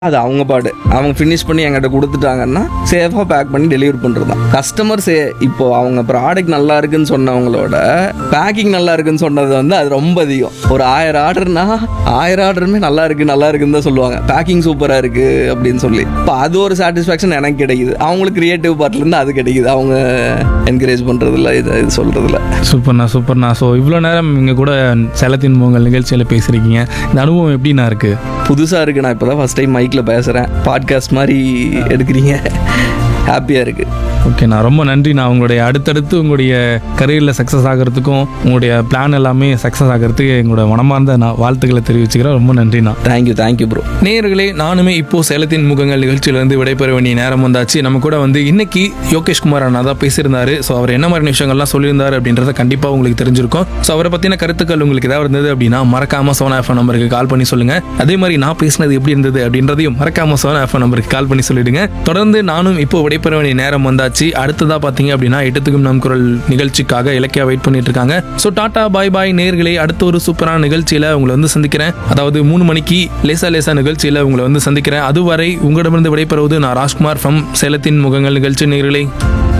அது அவங்க பாடு அவங்க ஃபினிஷ் பண்ணி என்கிட்ட கொடுத்துட்டாங்கன்னா சேஃபாக பேக் பண்ணி டெலிவரி பண்ணுறது தான் கஸ்டமர் சே இப்போ அவங்க ப்ராடக்ட் நல்லா இருக்குன்னு சொன்னவங்களோட பேக்கிங் நல்லா இருக்குன்னு சொன்னது வந்து அது ரொம்ப அதிகம் ஒரு ஆயிரம் ஆர்டர்னா ஆயிரம் ஆர்டருமே நல்லா இருக்கு நல்லா இருக்குன்னு தான் சொல்லுவாங்க பேக்கிங் சூப்பராக இருக்கு அப்படின்னு சொல்லி இப்போ அது ஒரு சாட்டிஸ்ஃபேக்ஷன் எனக்கு கிடைக்குது அவங்களுக்கு கிரியேட்டிவ் பார்ட்லேருந்து அது கிடைக்குது அவங்க என்கரேஜ் பண்ணுறதில்ல இது இது சொல்கிறதில்ல சூப்பர்ண்ணா சூப்பர்ண்ணா ஸோ இவ்வளோ நேரம் இங்கே கூட சேலத்தின் பொங்கல் நிகழ்ச்சியில் பேசுகிறீங்க இந்த அனுபவம் எப்படிண்ணா இருக்குது புதுசாக இருக்கு நான் இப்போ தான் ஃபஸ்ட் டைம் மைக்கில் பேசுகிறேன் பாட்காஸ்ட் மாதிரி எடுக்கிறீங்க ஹாப்பியாக இருக்குது ஓகேண்ணா ரொம்ப நன்றிண்ணா உங்களுடைய அடுத்தடுத்து உங்களுடைய கரியரில் சக்ஸஸ் ஆகிறதுக்கும் உங்களுடைய பிளான் எல்லாமே சக்ஸஸ் ஆகிறதுக்கு எங்களோட மனமார்ந்த நான் வாழ்த்துக்களை தெரிவிச்சுக்கிறேன் ரொம்ப நன்றிண்ணா தேங்க்யூ தேங்க்யூ ப்ரோ நேயர்களே நானுமே இப்போ சேலத்தின் முகங்கள் நிகழ்ச்சியிலேருந்து விடைபெற வேண்டிய நேரம் வந்தாச்சு நம்ம கூட வந்து இன்னைக்கு யோகேஷ் குமார் அண்ணா தான் பேசியிருந்தாரு ஸோ அவர் என்ன மாதிரி விஷயங்கள்லாம் சொல்லியிருந்தாரு அப்படின்றத கண்டிப்பாக உங்களுக்கு தெரிஞ்சிருக்கும் ஸோ அவரை பற்றின கருத்துக்கள் உங்களுக்கு ஏதாவது இருந்தது அப்படின்னா மறக்காம சோனா எஃப்எம் நம்பருக்கு கால் பண்ணி சொல்லுங்க அதே மாதிரி நான் பேசினது எப்படி இருந்தது அப்படின்றதையும் மறக்காம சோனா எஃப்எம் நம்பருக்கு கால் பண்ணி சொல்லிடுங்க தொடர்ந்து நானும் இப்போ விடைபெற வேண்டிய நேரம் வந்தாச்சு அடுத்ததா பார்த்தீங்க அப்படின்னா எட்டுத்துக்கும் நம் குரல் நிகழ்ச்சிக்காக இலக்கியா வெயிட் பண்ணிட்டு இருக்காங்க ஸோ டாடா பாய் பாய் நேர்களே அடுத்த ஒரு சூப்பரான நிகழ்ச்சியில உங்களை வந்து சந்திக்கிறேன் அதாவது மூணு மணிக்கு லேசா லேசா நிகழ்ச்சியில உங்களை வந்து சந்திக்கிறேன் அதுவரை உங்களிடமிருந்து விடைபெறுவது நான் ராஜ்குமார் ஃப்ரம் சேலத்தின் முகங்கள் நிகழ்ச்சி நேர்களே